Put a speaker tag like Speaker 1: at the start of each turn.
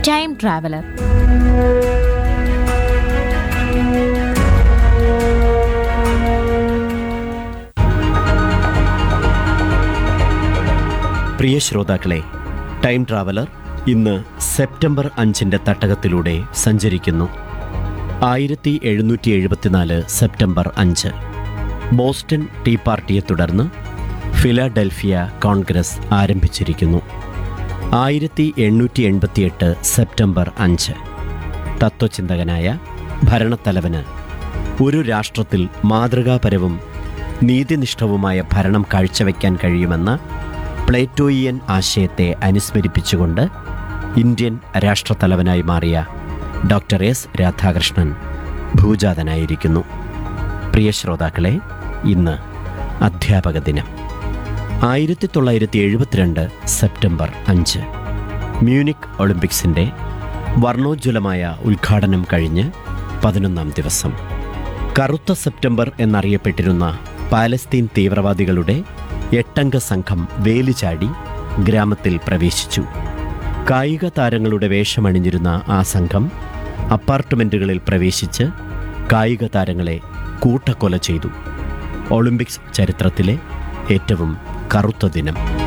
Speaker 1: time traveller
Speaker 2: പ്രിയ ശ്രോതാക്കളെ time traveller ഇന്ന് September അഞ്ചിൻ്റെ തട്ടകത്തിലൂടെ സഞ്ചരിക്കുന്നു ആയിരത്തി എഴുന്നൂറ്റി എഴുപത്തിനാല് സെപ്റ്റംബർ അഞ്ച് ബോസ്റ്റൺ ടീ പാർട്ടിയെ തുടർന്ന് ഫിലാഡൽഫിയ കോൺഗ്രസ് ആരംഭിച്ചിരിക്കുന്നു ആയിരത്തി എണ്ണൂറ്റി എൺപത്തിയെട്ട് സെപ്റ്റംബർ അഞ്ച് തത്വചിന്തകനായ ഭരണത്തലവന് ഒരു രാഷ്ട്രത്തിൽ മാതൃകാപരവും നീതിനിഷ്ഠവുമായ ഭരണം കാഴ്ചവെക്കാൻ കഴിയുമെന്ന പ്ലേറ്റോയിയൻ ആശയത്തെ അനുസ്മരിപ്പിച്ചുകൊണ്ട് ഇന്ത്യൻ രാഷ്ട്രത്തലവനായി മാറിയ ഡോക്ടർ എസ് രാധാകൃഷ്ണൻ ഭൂജാതനായിരിക്കുന്നു പ്രിയ ശ്രോതാക്കളെ ഇന്ന് അധ്യാപക ദിനം ആയിരത്തി തൊള്ളായിരത്തി എഴുപത്തിരണ്ട് സെപ്റ്റംബർ അഞ്ച് മ്യൂണിക് ഒളിമ്പിക്സിൻ്റെ വർണ്ണോജ്വലമായ ഉദ്ഘാടനം കഴിഞ്ഞ് പതിനൊന്നാം ദിവസം കറുത്ത സെപ്റ്റംബർ എന്നറിയപ്പെട്ടിരുന്ന പാലസ്തീൻ തീവ്രവാദികളുടെ എട്ടംഗ സംഘം വേലിചാടി ഗ്രാമത്തിൽ പ്രവേശിച്ചു കായിക താരങ്ങളുടെ വേഷമണിഞ്ഞിരുന്ന ആ സംഘം അപ്പാർട്ട്മെൻറ്റുകളിൽ പ്രവേശിച്ച് കായിക താരങ്ങളെ കൂട്ടക്കൊല ചെയ്തു ഒളിമ്പിക്സ് ചരിത്രത്തിലെ ഏറ്റവും കറുത്ത ദിനം